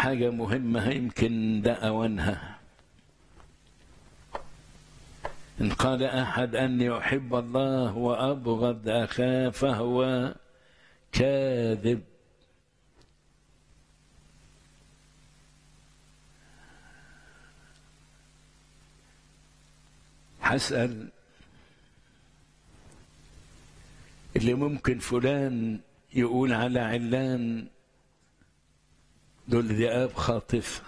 حاجة مهمة يمكن ده أوانها إن قال أحد أني أحب الله وأبغض أخاه فهو كاذب هسأل اللي ممكن فلان يقول على علان دول ذئاب خاطفة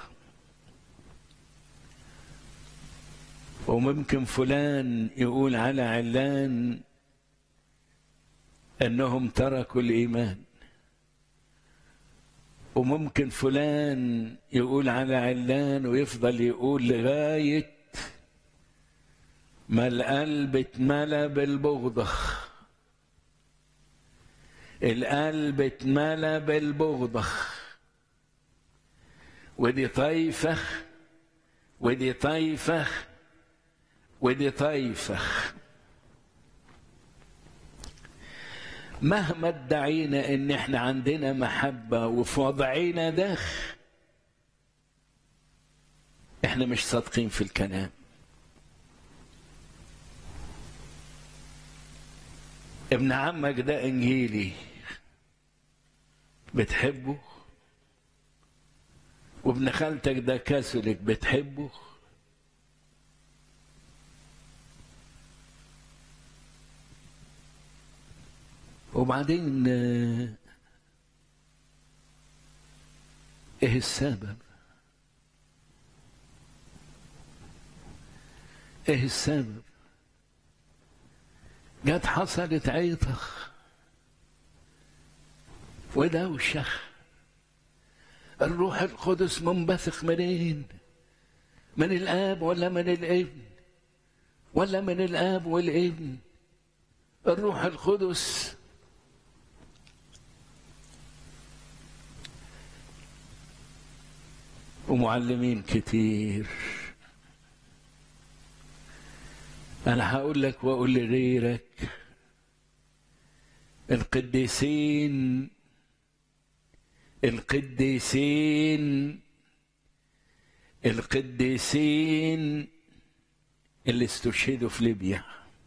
وممكن فلان يقول على علان انهم تركوا الايمان وممكن فلان يقول على علان ويفضل يقول لغايه ما القلب اتملى بالبغضه القلب اتملى بالبغضه ودي طايفه ودي طايفه ودي طايفه مهما ادعينا ان احنا عندنا محبه وفي وضعنا ده احنا مش صادقين في الكلام ابن عمك ده انجيلي بتحبه وابن خالتك ده كاثوليك بتحبه وبعدين ايه السبب ايه السبب جت حصلت عيطخ ودوشة الروح القدس منبثق منين من الاب ولا من الابن ولا من الاب والابن الروح القدس ومعلمين كتير انا هقول لك واقول لغيرك القديسين القديسين القديسين اللي استشهدوا في ليبيا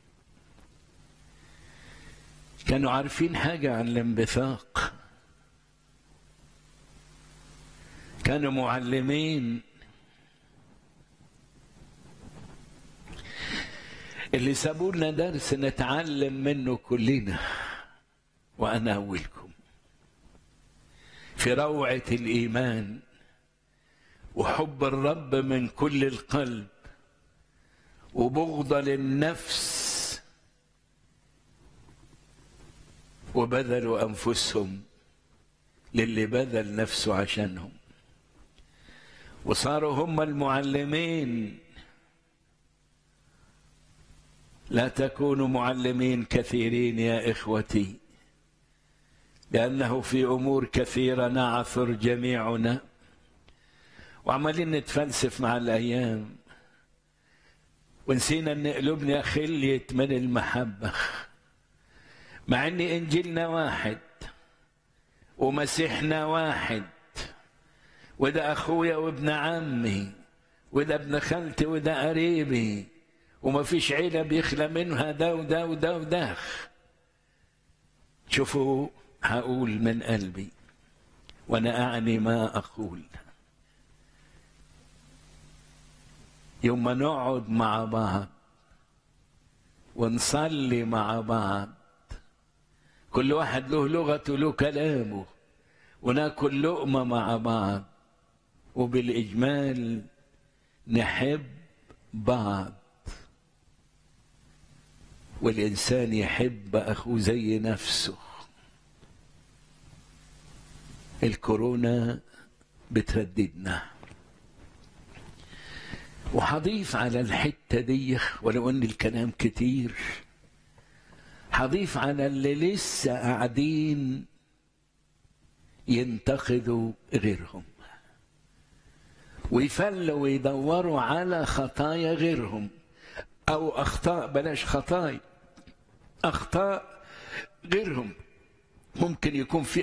كانوا عارفين حاجة عن الانبثاق كانوا معلمين اللي سابوا لنا درس نتعلم منه كلنا وانا اولكم في روعه الايمان وحب الرب من كل القلب وبغضه للنفس وبذلوا انفسهم للي بذل نفسه عشانهم وصاروا هم المعلمين لا تكونوا معلمين كثيرين يا اخوتي لانه في امور كثيره نعثر جميعنا وعمالين نتفلسف مع الايام ونسينا ان قلوبنا خليت من المحبه مع ان انجيلنا واحد ومسيحنا واحد وده اخويا وابن عمي وده ابن خالتي وده قريبي وما فيش عيلة بيخلى منها ده وده وده وده شوفوا هقول من قلبي وانا اعني ما اقول يوم ما نقعد مع بعض ونصلي مع بعض كل واحد له لغته له كلامه وناكل لقمه مع بعض وبالاجمال نحب بعض والإنسان يحب أخوه زي نفسه الكورونا بترددنا وهضيف على الحتة دي ولو أن الكلام كتير هضيف على اللي لسه قاعدين ينتقدوا غيرهم ويفلوا ويدوروا على خطايا غيرهم أو أخطاء بلاش خطايا أخطاء غيرهم ممكن يكون في